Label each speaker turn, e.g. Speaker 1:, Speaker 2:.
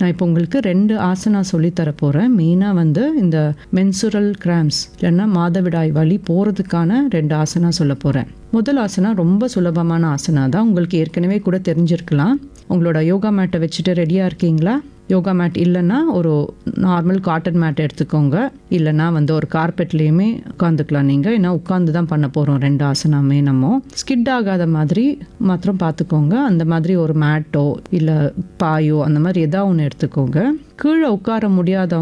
Speaker 1: நான் இப்போ உங்களுக்கு ரெண்டு ஆசனா சொல்லித்தர போகிறேன் மெயினாக வந்து இந்த மென்சுரல் கிராம்ஸ் இல்லைன்னா மாதவிடாய் வலி போகிறதுக்கான ரெண்டு ஆசனா சொல்ல போகிறேன் முதல் ஆசனா ரொம்ப சுலபமான ஆசனா தான் உங்களுக்கு ஏற்கனவே கூட தெரிஞ்சிருக்கலாம் உங்களோட யோகா மேட்டை வச்சுட்டு ரெடியாக இருக்கீங்களா யோகா மேட் இல்லைன்னா ஒரு நார்மல் காட்டன் மேட் எடுத்துக்கோங்க இல்லைன்னா வந்து ஒரு கார்பெட்லேயுமே உட்காந்துக்கலாம் நீங்கள் ஏன்னா உட்காந்து தான் பண்ண போகிறோம் ரெண்டு ஆசனாமே நம்ம ஸ்கிட் ஆகாத மாதிரி மாத்திரம் பார்த்துக்கோங்க அந்த மாதிரி ஒரு மேட்டோ இல்லை பாயோ அந்த மாதிரி எதா ஒன்று எடுத்துக்கோங்க கீழே உட்கார முடியாதவங்க